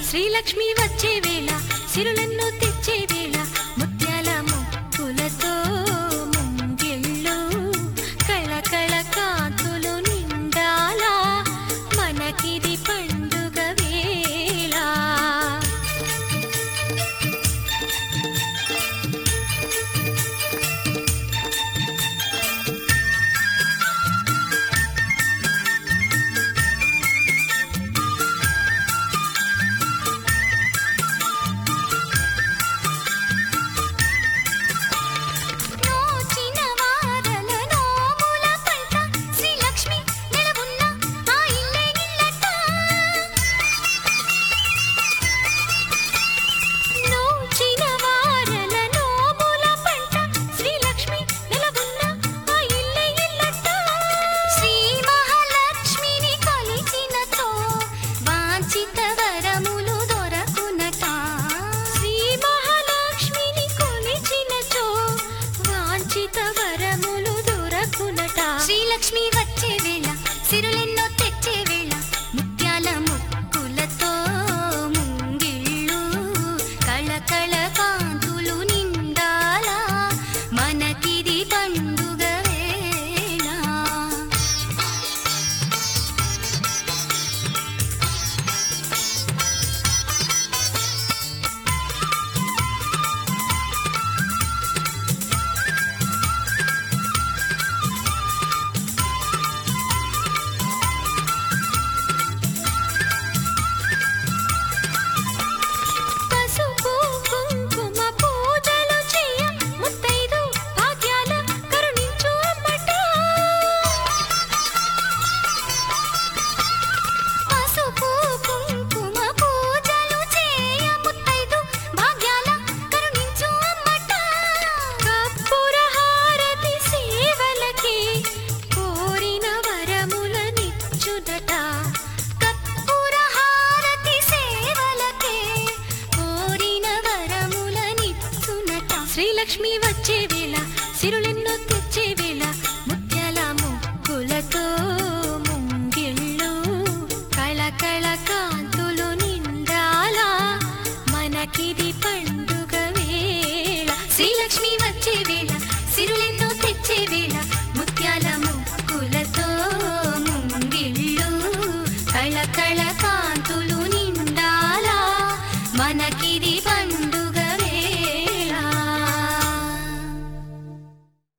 శ్రీలక్ష్మి వచ్చే వేళ సిరులెన్నో తెచ్చే వేళ ముత్యాల ముక్కులతో ముంగిళ్ళు కళకళ కాంతులు నిండాలా మనకిది పండుగ వేళ నోచిన వారల నోముల పంట శ్రీలక్ష్మి నెలవున్న ఆ ఇల్లే ఇల్లట నోచిన వారల నోముల పంట శ్రీలక్ష్మి నెలవున్న ఆ ఇల్లే ఇల్లట శ్రీ మహాలక్ష్మిని కొలిచినతో వాంఛిత వరములు దొరకునట శ్రీ మహాలక్ష్మిని కొలిచినచో వాంఛిత వరములు దొరకునట శ్రీలక్ష్మి వచ్చే వేళ సిరులెన్నో తెచ్చే వేళ ముత్యాల ముక్కులతో ముంగిళ్ళు కళకళ కాంతులు నిండాలా మనకిది పండుగ వేళ పసుపు కుంకుమ పూజలు చేయ ముత్తైదు భాగ్యాల కరుణించు అమ్మట పసుపు కుంకుమ పూజలు చేయ ముత్తైదు భాగ్యాల కరుణించు అమ్మట కర్పూర హారతి సేవలకి కోరిన వరములనిచ్చుదట కర్పూర హారతి సేవలకే కోరిన వరములనిచ్చునట శ్రీలక్ష్మి వచ్చే వేళ సిరులెన్నో తెచ్చే వేళ ముత్యాల ముగ్గులతో ముంగిళ్ళు కళకళ కాంతులు నిండాలా మనకిది పండుగ వేళ శ్రీలక్ష్మి వచ్చే వేళ సిరులెన్నో తెచ్చే వేళ ముత్యాల ముగ్గులతో ముంగిళ్ళు కళకళ కా